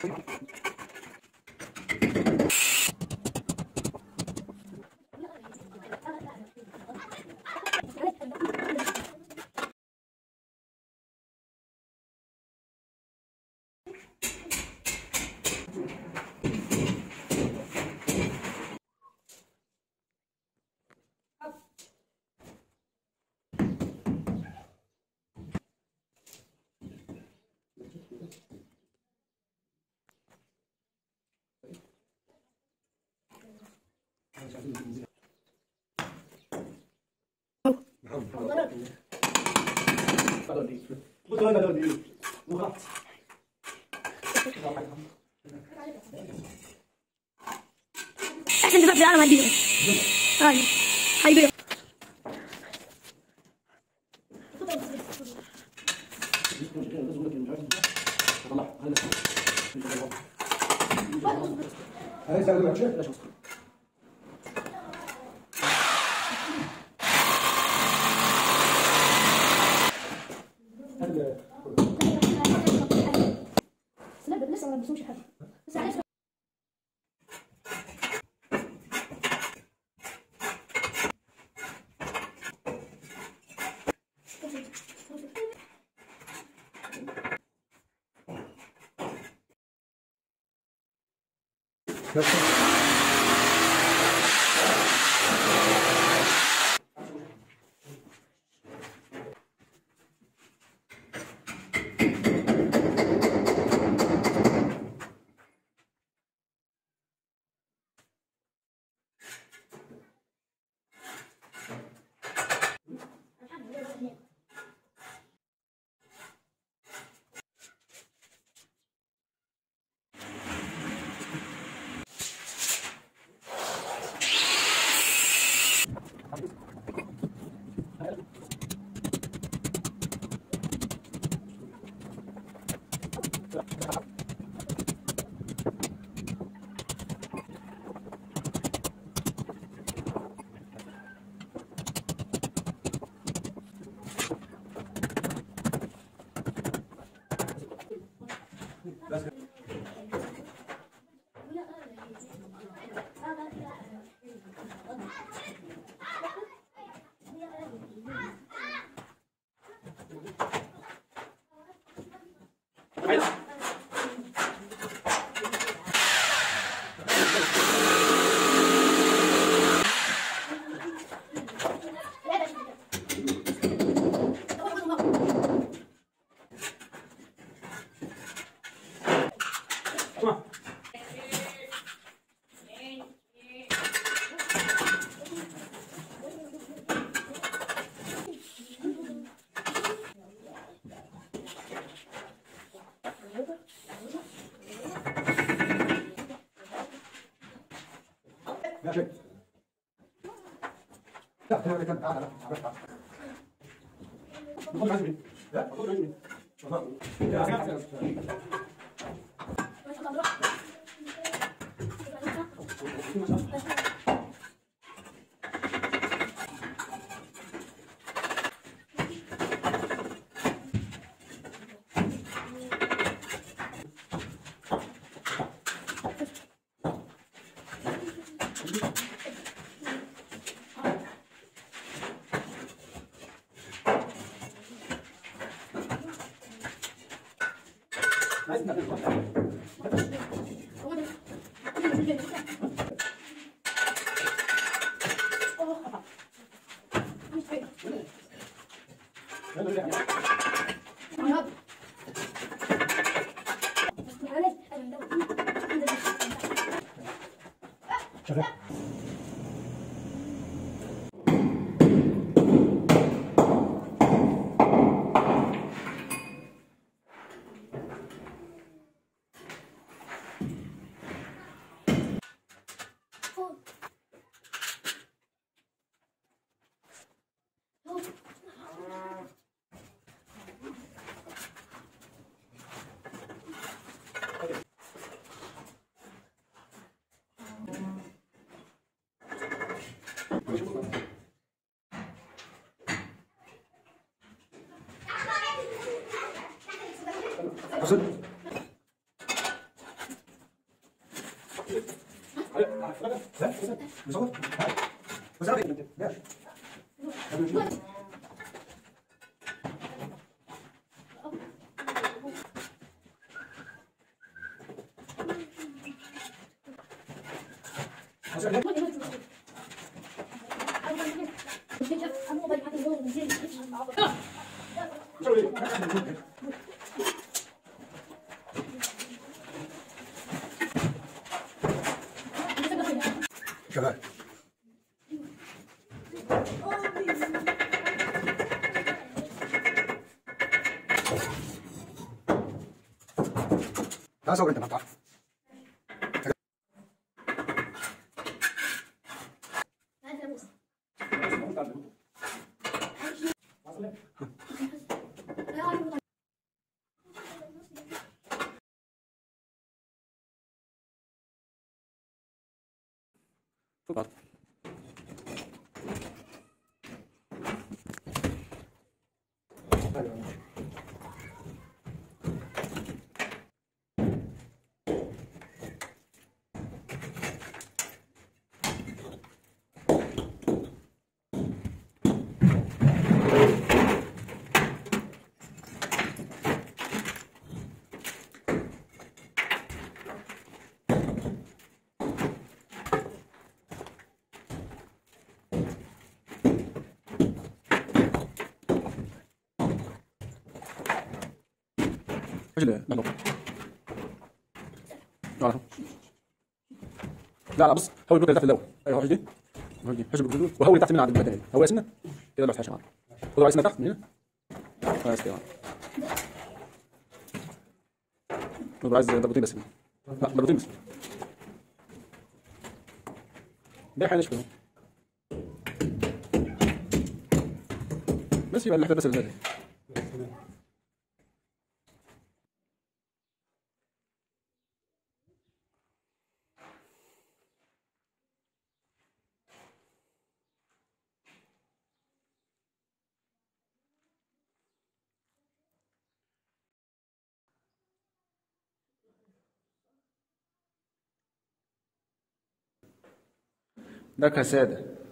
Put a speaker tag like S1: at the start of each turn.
S1: احسن دفاع في العالم هديه هاي هاي بيو
S2: سنبت لسه ما لبسوش حاجه بس عايز
S3: ماشي لا تعال تعال تعال تعال خد معاك لا خد معاك شغال حسن لا مصور مصور ماشي خلينا نشوف. مصور ليه؟ مصور ليه؟ شغال لا صور انت ما تعرف
S4: فقط ايش اللي لا لا لا لا بص هو البلوك اللي تحت الاول ايوه حجي حجي حجي بالجذور وهو اللي تحت من عند البدنين هو سنه كذا لو شمال خذوا سنه تحت من هنا خلاص كده خذوا عايز ضربتين بس لا ضربتين بس ده حاجه نشبه بس يبقى اللحظه بس اللي هذه ده كسادة